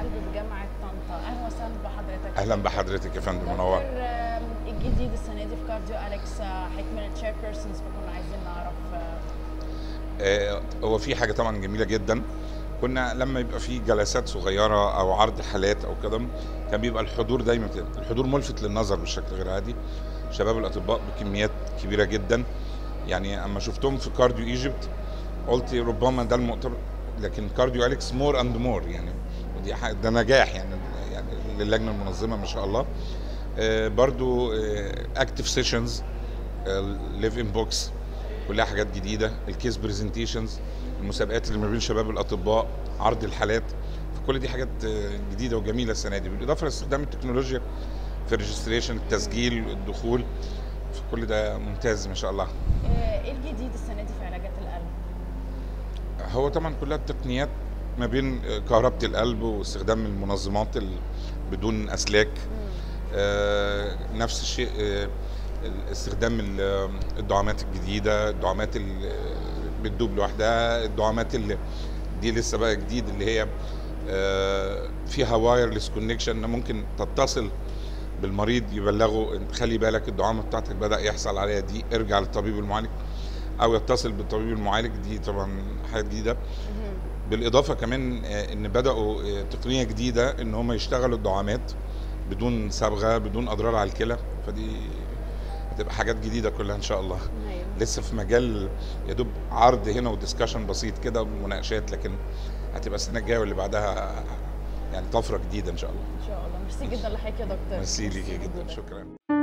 القلب بجامعه طنطا اهلا وسهلا بحضرتك اهلا بحضرتك يا فندم دكتور، منور آم، الجديد السنه دي في كارديو اليكس آه، هيكمل التشير بيرسونز فكنا عايزين نعرف آه، آه، هو في حاجه طبعا جميله جدا كنا لما يبقى في جلسات صغيره او عرض حالات او كده كان بيبقى الحضور دايما كده الحضور ملفت للنظر بشكل غير عادي شباب الاطباء بكميات كبيره جدا يعني اما شفتهم في كارديو ايجيبت قلت ربما ده المؤتمر لكن كارديو اليكس مور اند مور يعني ودي حاجة ده نجاح يعني يعني للجنه المنظمه ما شاء الله آه، برضو اكتف سيشنز ليف ان بوكس كلها حاجات جديده الكيس برزنتيشنز المسابقات اللي ما بين شباب الاطباء عرض الحالات فكل دي حاجات آه، جديده وجميله السنه دي بالاضافه لاستخدام التكنولوجيا في الريجستريشن التسجيل الدخول فكل ده ممتاز ما شاء الله آه، ايه الجديد السنه دي في علاجات القلب؟ هو طبعا كلها التقنيات ما بين آه، كهربة القلب واستخدام المنظمات ال- بدون اسلاك آه، نفس الشيء آه، استخدام ال- الدعامات الجديده الدعامات اللي بتدوب لوحدها الدعامات اللي دي لسه بقى جديد اللي هي آه، فيها وايرلس كونكشن ممكن تتصل بالمريض يبلغه خلي بالك الدعامه بتاعتك بدا يحصل عليها دي ارجع للطبيب المعالج او يتصل بالطبيب المعالج دي طبعا حاجه جديده بالاضافه كمان آه، ان بداوا آه، تقنيه جديده ان هم يشتغلوا الدعامات بدون صبغه بدون اضرار على الكلى فدي هتبقى حاجات جديده كلها ان شاء الله ايوه لسه في مجال يا دوب عرض هنا ودiscussion بسيط كده ومناقشات لكن هتبقى السنه الجايه واللي بعدها يعني طفره جديده ان شاء الله ان شاء الله ميرسي جدا لحضرتك يا دكتور ميرسي ليكي جدا شكرا